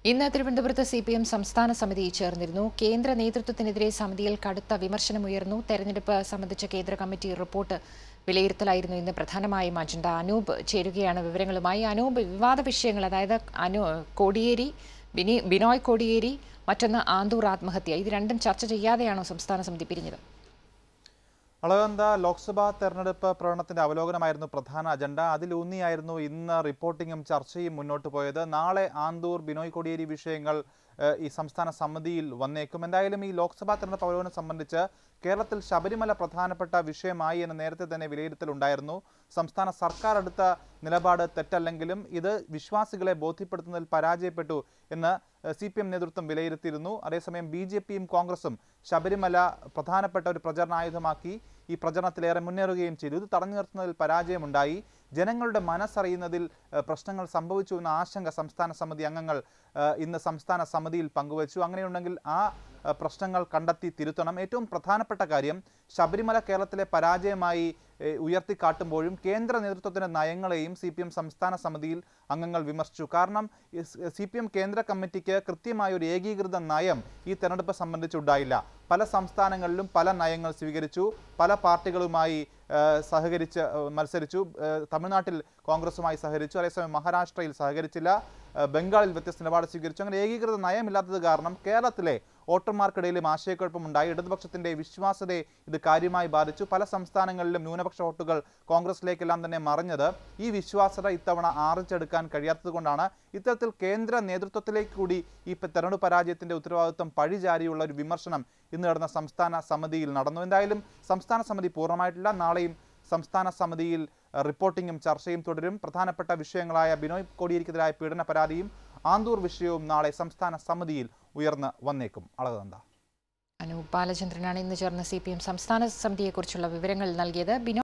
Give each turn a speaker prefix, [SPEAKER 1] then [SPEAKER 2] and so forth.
[SPEAKER 1] ഇന്ന് തിരുവനന്തപുരത്ത് C P M സംസ്ഥാന സമിതി ചേർന്നിരുന്നു കേന്ദ്ര നേതൃത്വത്തിനെതിരെ സമിതിയിൽ കടുത്ത വിമർശനമുയർന്നു തെരഞ്ഞെടുപ്പ് സംബന്ധിച്ച കേന്ദ്ര കമ്മിറ്റി റിപ്പോർട്ട് വിലയിരുത്തലായിരുന്നു ഇന്ന് പ്രധാനമായും അജണ്ട അനൂപ് ചേരുകയാണ് വിവരങ്ങളുമായി അനൂപ് വിവാദ വിഷയങ്ങൾ അതായത് അനു കോടിയേരി ബിനി ബിനോയ് കോടിയേരി മറ്റൊന്ന് ആന്തൂർ ആത്മഹത്യ ഇത് രണ്ടും ചർച്ച ചെയ്യാതെയാണോ സംസ്ഥാന സമിതി പിരിഞ്ഞത്
[SPEAKER 2] അളകന്ത ലോക്സഭാ തെരഞ്ഞെടുപ്പ് പ്രകടനത്തിന്റെ അവലോകനമായിരുന്നു പ്രധാന അജണ്ട അതിലൂന്നിയായിരുന്നു ഇന്ന് റിപ്പോർട്ടിങ്ങും ചർച്ചയും മുന്നോട്ട് പോയത് നാളെ ആന്തൂർ ബിനോയ് കൊടിയേരി വിഷയങ്ങൾ ഏഹ്, ഈ സംസ്ഥാന സമിതിയിൽ വന്നേക്കും എന്തായാലും ഈ ലോക്സഭാ തെരഞ്ഞെടുപ്പ് അവലോകനം സംബന്ധിച്ച് കേരളത്തിൽ ശബരിമല പ്രധാനപ്പെട്ട വിഷയമായി എന്ന് നേരത്തെ തന്നെ വിലയിരുത്തലുണ്ടായിരുന്നു സംസ്ഥാന സർക്കാർ എടുത്ത നിലപാട് തെറ്റല്ലെങ്കിലും ഇത് വിശ്വാസികളെ ബോധ്യപ്പെടുത്തുന്നതിൽ പരാജയപ്പെട്ടു എന്ന് സി പി എം നേതൃത്വം വിലയിരുത്തിയിരുന്നു അതേസമയം ബി ജെ പിയും കോൺഗ്രസും ശബരിമല പ്രധാനപ്പെട്ട ഒരു പ്രചരണായുധമാക്കി ഈ പ്രചരണത്തിലേറെ മുന്നേറുകയും ചെയ്തു ഇത് തടഞ്ഞു നിർത്തുന്നതിൽ പരാജയമുണ്ടായി ജനങ്ങളുടെ മനസ്സറിയുന്നതിൽ ഏഹ്, പ്രശ്നങ്ങൾ സംഭവിച്ചു എന്ന ആശങ്ക സംസ്ഥാന സമിതി അംഗങ്ങൾ ഏഹ്, ഇന്ന് സംസ്ഥാന സമിതിയിൽ പങ്കുവച്ചു അങ്ങനെയുണ്ടെങ്കിൽ ആ ഏഹ്, പ്രശ്നങ്ങൾ കണ്ടെത്തി തിരുത്തണം ഏറ്റവും പ്രധാനപ്പെട്ട കാര്യം ശബരിമല കേരളത്തിലെ പരാജയമായി ഏഹ്, ഉയർത്തിക്കാട്ടുമ്പോഴും കേന്ദ്ര നേതൃത്വത്തിന്റെ നയങ്ങളെയും സി പി എം സംസ്ഥാന സമിതിയിൽ അംഗങ്ങൾ വിമർശിച്ചു കാരണം സി പി എം കേന്ദ്ര കമ്മിറ്റിക്ക് കൃത്യമായ ഒരു ഏകീകൃത നയം ഈ തെരഞ്ഞെടുപ്പ് സംബന്ധിച്ചുണ്ടായില്ല പല സംസ്ഥാനങ്ങളിലും പല നയങ്ങൾ സ്വീകരിച്ചു പല പാർട്ടികളുമായി ഏഹ്, സഹകരിച്ച് ഏഹ്, മത്സരിച്ചു ഏഹ്, തമിഴ്നാട്ടിൽ കോൺഗ്രസുമായി സഹകരിച്ചു അതേസമയം മഹാരാഷ്ട്രയിൽ സഹകരിച്ചില്ല ഏഹ്, ബംഗാളിൽ വ്യത്യസ്ത നിലപാട് സ്വീകരിച്ചു അങ്ങനെ ഏകീകൃത നയമില്ലാത്തത് കാരണം കേരളത്തിലെ വോട്ടർമാർക്കിടയിലും ആശയക്കുഴപ്പമുണ്ടായി ഇടതുപക്ഷത്തിന്റെ വിശ്വാസതയെ ഇത് കാര്യമായി ബാധിച്ചു പല സംസ്ഥാനങ്ങളിലും ന്യൂനപക്ഷ വോട്ടുകൾ കോൺഗ്രസിലേക്കെല്ലാം തന്നെ മറിഞ്ഞത് ഈ വിശ്വാസത ഇത്തവണ ആർജിച്ചെടുക്കാൻ കഴിയാത്തതുകൊണ്ടാണ് ഇത്തരത്തിൽ കേന്ദ്ര നേതൃത്വത്തിലേക്ക് കൂടി ഈ പ- തെരഞ്ഞെടുപ്പ് പരാജയത്തിന്റെ ഉത്തരവാദിത്വം പഴിചാരിയുള്ള ഒരു വിമർശനം ഇന്ന് നടന്ന സംസ്ഥാന സമിതിയിൽ നടന്നു എന്തായാലും സംസ്ഥാന സമിതി പൂർണ്ണമായിട്ടില്ല നാളെയും സംസ്ഥാന സമിതിയിൽ ഏഹ്, റിപ്പോർട്ടിങ്ങും ചർച്ചയും തുടരും പ്രധാനപ്പെട്ട വിഷയങ്ങളായ ബിനോയ് കോടിയേരിക്കെതിരായ പീഡന പരാതിയും ആന്തൂർ വിഷയവും നാളെ സംസ്ഥാന സമിതിയിൽ ഉയർന്ന് വന്നേക്കും അളകനന്ദ
[SPEAKER 1] അനൂപ് ബാലചന്ദ്രനാണ് ഇന്ന് ചേർന്ന സി പി എം സംസ്ഥാന സമിതിയെക്കുറിച്ചുള്ള വിവരങ്ങൾ നൽകിയത് ബിനോയ്